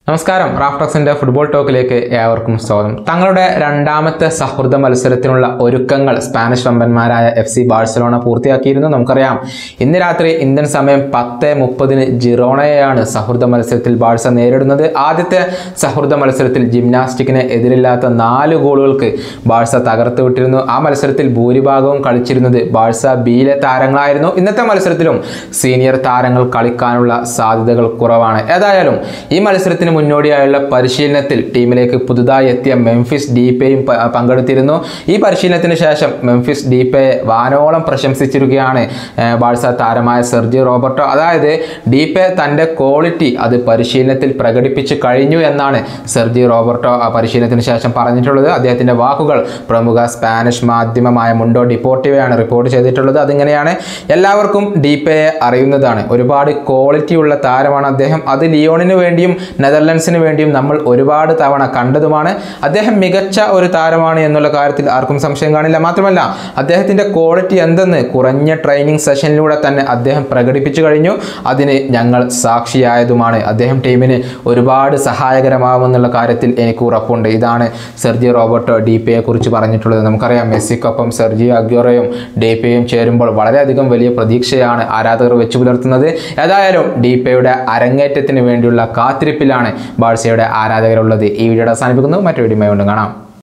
നമസ്കാരം റാഫ്റ്റോക്സിന്റെ ഫുട്ബോൾ ടോക്കിലേക്ക് ഏവർക്കും സ്വാഗതം തങ്ങളുടെ രണ്ടാമത്തെ സൗഹൃദ മത്സരത്തിനുള്ള ഒരുക്കങ്ങൾ സ്പാനിഷ് വമ്പന്മാരായ എഫ് സി ബാഴ്സലോണ പൂർത്തിയാക്കിയിരുന്നു നമുക്കറിയാം ഇന്ന് രാത്രി ഇന്ത്യൻ സമയം പത്ത് മുപ്പതിന് ജിറോണയെയാണ് സൗഹൃദ മത്സരത്തിൽ ബാഴ്സ നേരിടുന്നത് ആദ്യത്തെ സൗഹൃദ മത്സരത്തിൽ ജിംനാസ്റ്റിക്കിന് എതിരില്ലാത്ത നാല് ഗോളുകൾക്ക് ബാഴ്സ തകർത്ത് വിട്ടിരുന്നു ആ മത്സരത്തിൽ ഭൂരിഭാഗവും കളിച്ചിരുന്നത് ബാഴ്സ ബിയിലെ താരങ്ങളായിരുന്നു ഇന്നത്തെ മത്സരത്തിലും സീനിയർ താരങ്ങൾ കളിക്കാനുള്ള സാധ്യതകൾ കുറവാണ് ഏതായാലും ഈ മത്സരത്തിന് മുന്നോടിയായുള്ള പരിശീലനത്തിൽ ടീമിലേക്ക് പുതുതായി എത്തിയ മെംഫിസ് ഡീപ്പയും പ- പങ്കെടുത്തിരുന്നു ഈ പരിശീലനത്തിന് ശേഷം മെംഫിസ് ഡീപ്പയെ വാനോളം പ്രശംസിച്ചിരിക്കുകയാണ് ഏർ, ബാഴ്സ താരമായ സെർജി റോബർട്ടോ അതായത് ഡീപ്പെ തൻ്റെ ക്വാളിറ്റി അത് പരിശീലനത്തിൽ പ്രകടിപ്പിച്ച് കഴിഞ്ഞു എന്നാണ് സെർജി റോബർട്ടോ ആ പരിശീലനത്തിന് ശേഷം പറഞ്ഞിട്ടുള്ളത് അദ്ദേഹത്തിൻ്റെ വാക്കുകൾ പ്രമുഖ സ്പാനിഷ് മാധ്യമമായ മുണ്ടോ ഡിപ്പോർട്ടിവയാണ് റിപ്പോർട്ട് ചെയ്തിട്ടുള്ളത് അതിങ്ങനെയാണ് എല്ലാവർക്കും ഡീപ്പയെ അറിയുന്നതാണ് ഒരുപാട് ക്വാളിറ്റി ഉള്ള താരമാണ് അദ്ദേഹം അത് ലിയോണിന് വേണ്ടിയും നെതർലൻഡ്സിന് വേണ്ടിയും നമ്മൾ ഒരുപാട് തവണ കണ്ടതുമാണ് അദ്ദേഹം മികച്ച ഒരു താരമാണ് എന്നുള്ള കാര്യത്തിൽ ആർക്കും സംശയം കാണില്ല മാത്രമല്ല അദ്ദേഹത്തിൻ്റെ ക്വാളിറ്റി എന്തെന്ന് കുറഞ്ഞ ട്രെയിനിങ് സെഷനിലൂടെ തന്നെ അദ്ദേഹം പ്രകടിപ്പിച്ചു കഴിഞ്ഞു അതിന് ഞങ്ങൾ സാക്ഷിയായതുമാണ് അദ്ദേഹം ടീമിന് ഒരുപാട് സഹായകരമാവുമെന്നുള്ള കാര്യത്തിൽ എനിക്ക് ഉറപ്പുണ്ട് ഇതാണ് സെർജി റോബർട്ടോ ഡി പിയെ കുറിച്ച് പറഞ്ഞിട്ടുള്ളത് നമുക്കറിയാം മെസ്സിക്കൊപ്പം സെർജി അഗ്യോറയും ഡി പിയും ചേരുമ്പോൾ വളരെയധികം വലിയ പ്രതീക്ഷയാണ് ആരാധകർ വെച്ചു പുലർത്തുന്നത് ഏതായാലും ഡി പിയുടെ അരങ്ങേറ്റത്തിന് വേണ്ടിയുള്ള കാത്തിരിപ്പിലാണ് ബാഴ്സയുടെ ആരാധകരുള്ളത് ഈ വീഡിയോ അവസാനിപ്പിക്കുന്നു മറ്റൊരു വീഡിയോ കൊണ്ട് കാണാം